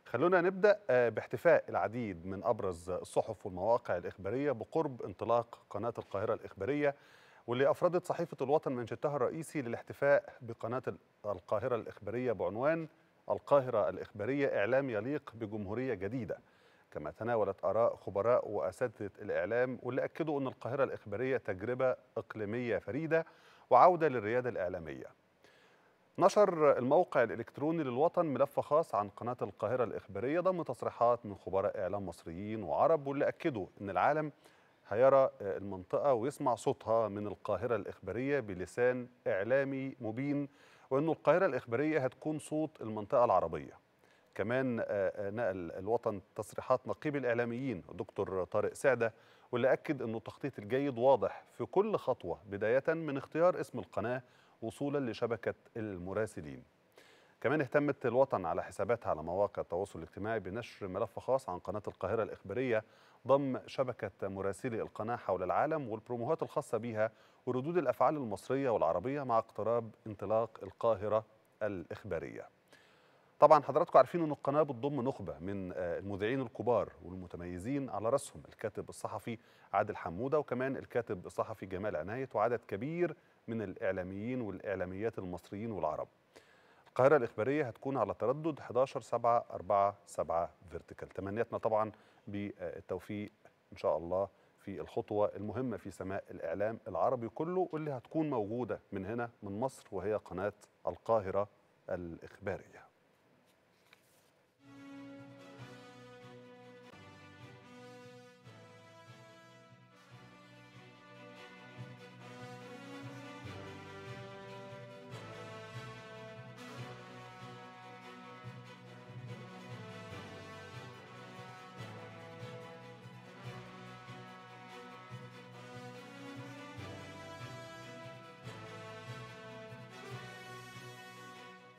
خلونا نبدأ باحتفاء العديد من أبرز الصحف والمواقع الإخبارية بقرب انطلاق قناة القاهرة الإخبارية واللي أفردت صحيفة الوطن منشدها الرئيسي للاحتفاء بقناة القاهرة الإخبارية بعنوان القاهرة الإخبارية إعلام يليق بجمهورية جديدة كما تناولت آراء خبراء وأساتذة الإعلام واللي أكدوا أن القاهرة الإخبارية تجربة إقليمية فريدة وعودة للريادة الإعلامية نشر الموقع الإلكتروني للوطن ملف خاص عن قناة القاهرة الإخبارية ضمن تصريحات من خبراء إعلام مصريين وعرب واللي أكدوا أن العالم هيرى المنطقة ويسمع صوتها من القاهرة الإخبارية بلسان إعلامي مبين وأن القاهرة الإخبارية هتكون صوت المنطقة العربية كمان نقل الوطن تصريحات نقيب الإعلاميين دكتور طارق سعدة واللي أكد أنه التخطيط الجيد واضح في كل خطوة بداية من اختيار اسم القناة وصولا لشبكة المراسلين كمان اهتمت الوطن على حساباتها على مواقع التواصل الاجتماعي بنشر ملف خاص عن قناة القاهرة الإخبارية ضم شبكة مراسلي القناة حول العالم والبروموهات الخاصة بها وردود الأفعال المصرية والعربية مع اقتراب انطلاق القاهرة الإخبارية طبعا حضراتكم عارفين أن القناة بتضم نخبة من المذيعين الكبار والمتميزين على رأسهم الكاتب الصحفي عادل حمودة وكمان الكاتب الصحفي جمال عناية وعدد كبير من الإعلاميين والإعلاميات المصريين والعرب القاهرة الإخبارية هتكون على تردد 11 7 4 7 فيرتيكال تمنياتنا طبعا بالتوفيق إن شاء الله في الخطوة المهمة في سماء الإعلام العربي كله واللي هتكون موجودة من هنا من مصر وهي قناة القاهرة الإخبارية